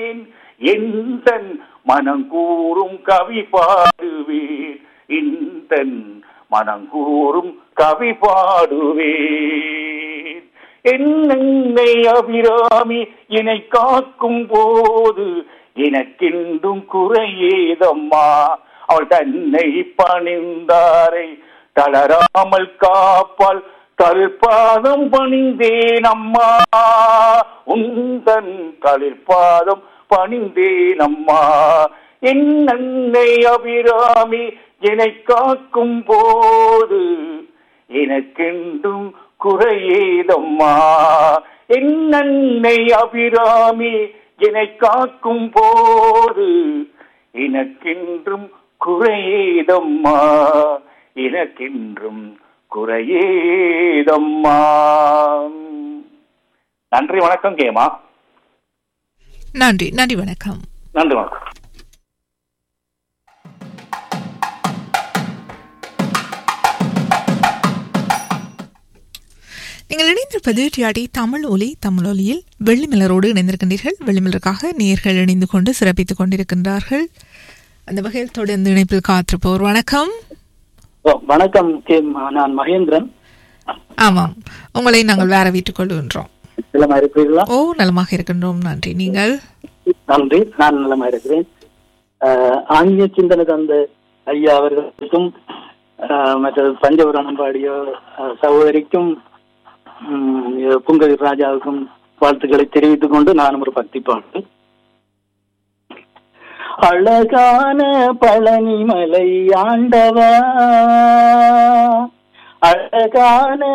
எந்தன் மனங்கூறும் கவி பாடுவேன் இந்தன் மனங்கூறும் கவி பாடுவேன் என்னை அபிராமி என்னை காக்கும் போது எனக்கென்றும் குறையேதம்மா அவள் தன்னை பணிந்தாரை தளராமல் காப்பால் தளிர்பாதம் பணிந்தேன் அம்மா உந்தன் தளிர்பாதம் பணிந்தேன் அம்மா என் அன்னை அபிராமி என்னை காக்கும் போது எனக்கென்றும் குறையேதம்மா என் அன்னை அபிராமி என்னை காக்கும் போது எனக்கென்றும் குறையேதம்மா எனக்கென்றும் குறையேதம்மா நன்றி வணக்கம் கேமா நன்றி நன்றி வணக்கம் நன்றி வணக்கம் நீங்கள் இணைந்திருப்பது டிஆடி தமிழ் ஒலி தமிழ் ஒலியில் வெள்ளிமலரோடு இணைந்திருக்கின்றீர்கள் வெள்ளிமலருக்காக நேர்கள் இணைந்து கொண்டு சிறப்பித்துக் கொண்டிருக்கின்றார்கள் அந்த வகையில் தொடர்ந்து இணைப்பில் காத்திருப்போர் வணக்கம் ஓ, வணக்கம் கே நான் மகேந்திரன் ஆமாம் உங்களை நாங்கள் வேற வீட்டுக் கொள்கின்றோம் நலமா இருக்கிறீர்களா ஓ நலமாக இருக்கின்றோம் நன்றி நீங்கள் நன்றி நான் நலமா இருக்கிறேன் ஆஹ், ஆன்மீக சிந்தனை தந்த ஐயா அவர்களுக்கும் ஆஹ், மற்றது பஞ்சபுரம் பாடிய ஆஹ், சகோதரிக்கும் ம், புங்கவி ராஜாவுக்கும் வாழ்த்துக்களை தெரிவித்துக் கொண்டு நானும் ஒரு பக்தி பாட்டு அழகான பழனிமலை ஆண்டவா அழகான